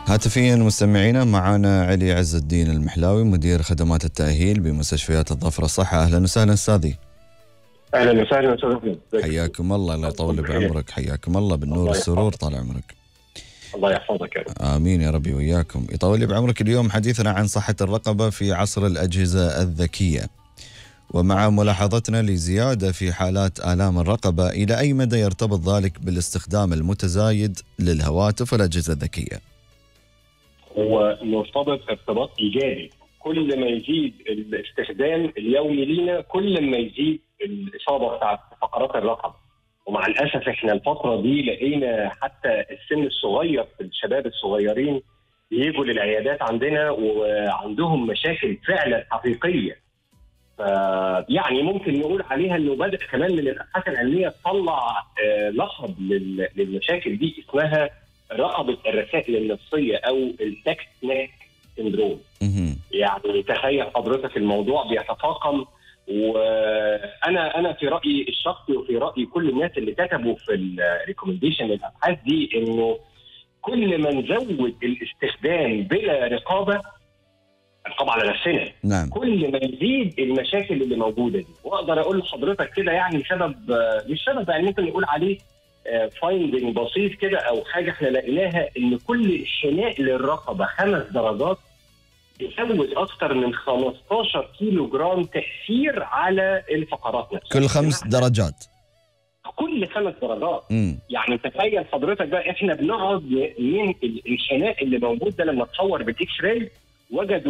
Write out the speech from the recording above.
هاتفيا مستمعينا معنا علي عز الدين المحلاوي مدير خدمات التأهيل بمستشفيات الظفر الصحة أهلا وسهلا أستاذي اهلا وسهلا استاذ أحمد. ازيك؟ حياكم الله الله يطول بخير. بعمرك حياكم الله بالنور الله والسرور طال عمرك الله يحفظك يا رب آمين يا ربي وإياكم يطول لي بعمرك اليوم حديثنا عن صحة الرقبة في عصر الأجهزة الذكية ومع ملاحظتنا لزيادة في حالات آلام الرقبة إلى أي مدى يرتبط ذلك بالاستخدام المتزايد للهواتف والأجهزة الذكية هو مرتبط ارتباط ايجابي كل ما يزيد الاستخدام اليومي لينا كل ما يزيد الاصابه بتاعت فقرات الرقبه ومع الاسف احنا الفتره دي لقينا حتى السن الصغير في الشباب الصغيرين يجوا للعيادات عندنا وعندهم مشاكل فعلا حقيقيه ف يعني ممكن نقول عليها انه بدا كمان من الابحاث العلميه تطلع آه، لقب لل- للمشاكل دي اسمها رقبه الرسائل النفسيه او التكست نيك سندروم مهم. يعني تخيل حضرتك الموضوع بيتفاقم وانا انا في رايي الشخصي وفي راي كل الناس اللي كتبوا في الريكومنديشن الابحاث دي انه كل ما نزود الاستخدام بلا رقابه رقابه على نفسنا نعم كل ما يزيد المشاكل اللي موجوده دي واقدر اقول لحضرتك كده يعني سبب آه، مش سبب يعني ممكن نقول عليه فايندنج بسيط كده او حاجه احنا لقيناها ان كل انحناء للرقبه خمس درجات يزود اكثر من 15 كيلو جرام تاثير على الفقرات نفسها كل خمس درجات كل خمس درجات مم. يعني تخيل حضرتك بقى احنا بنقعد من الانحناء اللي موجود ده لما تصور بالاكس راي وجدوا